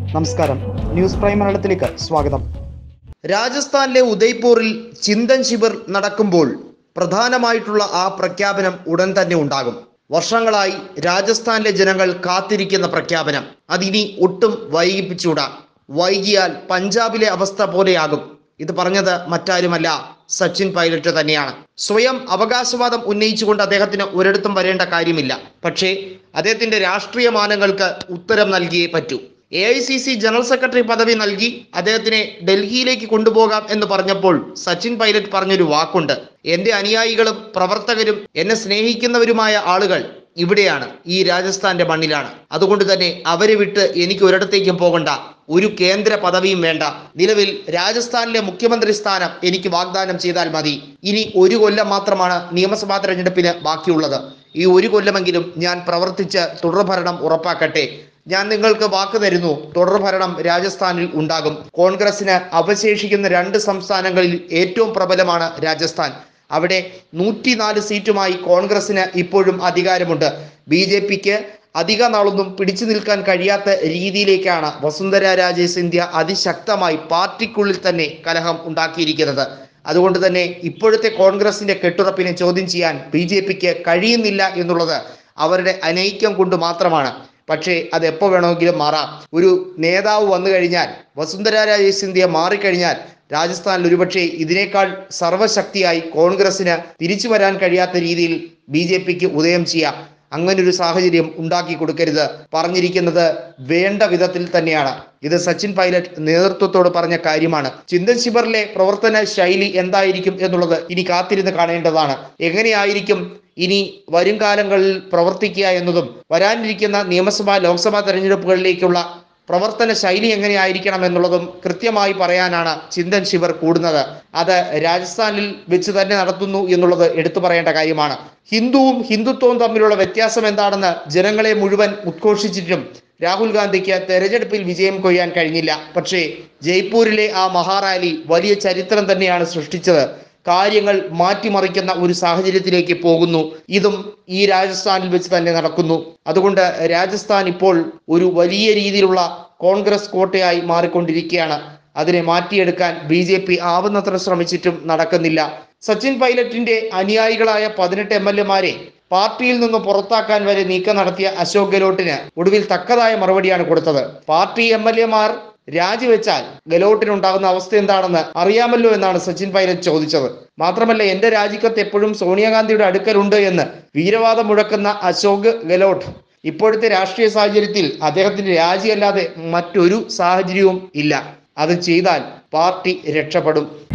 നമസ്കാരം news prime മലയാളത്തിലേക്ക് സ്വാഗതം രാജസ്ഥാനിലെ ഉദയ്പൂരിൽ ചിന്തൻ ശിബിർ നടക്കുമ്പോൾ പ്രധാനമായിട്ടുള്ള ആ പ്രഖ്യാപനം ഉടൻ തന്നെ ഉണ്ടാകും വർഷങ്ങളായി രാജസ്ഥാനിലെ ജനങ്ങൾ കാത്തിരിക്കുന്ന പ്രഖ്യാപനം അതിനി ഒട്ടും വൈകിപ്പിച്ചൂടാ വൈകിയാൽ പഞ്ചാബിലെ അവസ്ഥ പോലെയാകും ഇത് പറഞ്ഞത് മറ്റാരുമല്ല സച്ചിൻ പൈലറ്റ് തന്നെയാണ് സ്വയം അവകാശവാദം ഉന്നയിച്ചുകൊണ്ട് അദ്ദേഹത്തിന് ഒരിടത്തും വരേണ്ട കാര്യമില്ല പക്ഷേ അദ്ദേഹത്തിന്റെ രാഷ്ട്രീയ മാനങ്ങൾക്ക് ഉത്തരം നൽകിയേ പറ്റൂ A I C C general secretary പദവി നൽകി അദ്ദേഹത്തിനെ ഡൽഹിയിലേക്ക് കൊണ്ടുപോകാം എന്ന് പറഞ്ഞപ്പോൾ സച്ചിൻ പൈലറ്റ് പറഞ്ഞൊരു വാക്കുണ്ട് എന്റെ അനുയായികളും പ്രവർത്തകരും എന്നെ സ്നേഹിക്കുന്നവരുമായ ആളുകൾ ഇവിടെയാണ് ഈ രാജസ്ഥാന്റെ മണ്ണിലാണ് അതുകൊണ്ട് തന്നെ അവരെ വിട്ട് എനിക്ക് ഒരിടത്തേക്കും പോകണ്ട ഒരു കേന്ദ്ര പദവിയും വേണ്ട നിലവിൽ രാജസ്ഥാനിലെ മുഖ്യമന്ത്രി സ്ഥാനം എനിക്ക് വാഗ്ദാനം ചെയ്താൽ മതി ഇനി ഒരു കൊല്ലം മാത്രമാണ് നിയമസഭാ തെരഞ്ഞെടുപ്പിന് ബാക്കിയുള്ളത് ഈ ഒരു കൊല്ലമെങ്കിലും ഞാൻ പ്രവർത്തിച്ച് തുടർഭരണം ഉറപ്പാക്കട്ടെ ഞാൻ നിങ്ങൾക്ക് വാക്ക് തരുന്നു തുടർഭരണം രാജസ്ഥാനിൽ ഉണ്ടാകും കോൺഗ്രസിന് അവശേഷിക്കുന്ന രണ്ട് സംസ്ഥാനങ്ങളിൽ ഏറ്റവും പ്രബലമാണ് രാജസ്ഥാൻ അവിടെ നൂറ്റിനാല് സീറ്റുമായി കോൺഗ്രസിന് ഇപ്പോഴും അധികാരമുണ്ട് ബി ജെ പിക്ക് അധിക നാളൊന്നും പിടിച്ചു നിൽക്കാൻ കഴിയാത്ത രീതിയിലേക്കാണ് വസുന്ധര രാജേ സിന്ധ്യ അതിശക്തമായി പാർട്ടിക്കുള്ളിൽ തന്നെ കലഹം ഉണ്ടാക്കിയിരിക്കുന്നത് അതുകൊണ്ട് തന്നെ ഇപ്പോഴത്തെ കോൺഗ്രസിന്റെ കെട്ടുറപ്പിനെ ചോദ്യം ചെയ്യാൻ ബി ജെ പിക്ക് കഴിയുന്നില്ല എന്നുള്ളത് അവരുടെ അനൈക്യം കൊണ്ട് മാത്രമാണ് പക്ഷേ അത് എപ്പോൾ വേണമെങ്കിലും മാറാം ഒരു നേതാവ് വന്നു കഴിഞ്ഞാൽ വസുന്ധര രാജേ സിന്ധ്യ മാറിക്കഴിഞ്ഞാൽ രാജസ്ഥാനിൽ ഒരുപക്ഷെ ഇതിനേക്കാൾ സർവശക്തിയായി കോൺഗ്രസിന് തിരിച്ചു വരാൻ കഴിയാത്ത രീതിയിൽ ബി ജെ പിക്ക് ഉദയം ചെയ്യാം അങ്ങനൊരു സാഹചര്യം ഉണ്ടാക്കി കൊടുക്കരുത് പറഞ്ഞിരിക്കുന്നത് വേണ്ട വിധത്തിൽ തന്നെയാണ് ഇത് സച്ചിൻ പൈലറ്റ് നേതൃത്വത്തോട് പറഞ്ഞ കാര്യമാണ് ചിന്തൻ ശിബറിലെ പ്രവർത്തന ശൈലി എന്തായിരിക്കും എന്നുള്ളത് ഇനി കാത്തിരുന്ന് കാണേണ്ടതാണ് എങ്ങനെയായിരിക്കും ഇനി വരും കാലങ്ങളിൽ പ്രവർത്തിക്കുക എന്നതും വരാനിരിക്കുന്ന നിയമസഭാ ലോക്സഭാ തെരഞ്ഞെടുപ്പുകളിലേക്കുള്ള പ്രവർത്തന ശൈലി എങ്ങനെയായിരിക്കണം എന്നുള്ളതും കൃത്യമായി പറയാനാണ് ചിന്തൻ ശിവർ കൂടുന്നത് അത് രാജസ്ഥാനിൽ വെച്ച് തന്നെ നടത്തുന്നു എന്നുള്ളത് എടുത്തു പറയേണ്ട കാര്യമാണ് ഹിന്ദുവും ഹിന്ദുത്വവും തമ്മിലുള്ള വ്യത്യാസം എന്താണെന്ന് ജനങ്ങളെ മുഴുവൻ ഉദ്ഘോഷിച്ചിട്ടും രാഹുൽ ഗാന്ധിക്ക് തെരഞ്ഞെടുപ്പിൽ വിജയം കൊയ്യാൻ കഴിഞ്ഞില്ല പക്ഷേ ജയ്പൂരിലെ ആ മഹാറാലി വലിയ ചരിത്രം തന്നെയാണ് സൃഷ്ടിച്ചത് കാര്യങ്ങൾ മാറ്റിമറിക്കുന്ന ഒരു സാഹചര്യത്തിലേക്ക് പോകുന്നു ഇതും ഈ രാജസ്ഥാനിൽ വെച്ച് തന്നെ നടക്കുന്നു അതുകൊണ്ട് രാജസ്ഥാൻ ഇപ്പോൾ ഒരു വലിയ രീതിയിലുള്ള കോൺഗ്രസ് കോട്ടയായി മാറിക്കൊണ്ടിരിക്കുകയാണ് അതിനെ മാറ്റിയെടുക്കാൻ ബി ജെ പി ആവുന്നത്ര ശ്രമിച്ചിട്ടും നടക്കുന്നില്ല സച്ചിൻ പൈലറ്റിന്റെ അനുയായികളായ പതിനെട്ട് എം എൽ എമാരെ പാർട്ടിയിൽ നിന്ന് പുറത്താക്കാൻ വരെ നീക്കം നടത്തിയ അശോക് ഗെലോട്ടിന് ഒടുവിൽ തക്കതായ മറുപടിയാണ് കൊടുത്തത് പാർട്ടി എം എൽ എമാർ രാജിവെച്ചാൽ ഗെലോട്ടിനുണ്ടാകുന്ന അവസ്ഥ എന്താണെന്ന് അറിയാമല്ലോ എന്നാണ് സച്ചിൻ പൈലറ്റ് ചോദിച്ചത് മാത്രമല്ല എന്റെ രാജിക്കത്ത് എപ്പോഴും സോണിയാഗാന്ധിയുടെ അടുക്കലുണ്ട് എന്ന് വീരവാദം മുഴക്കുന്ന അശോക് ഗെലോട്ട് ഇപ്പോഴത്തെ രാഷ്ട്രീയ സാഹചര്യത്തിൽ അദ്ദേഹത്തിന്റെ രാജിയല്ലാതെ മറ്റൊരു സാഹചര്യവും ഇല്ല അത് ചെയ്താൽ പാർട്ടി രക്ഷപ്പെടും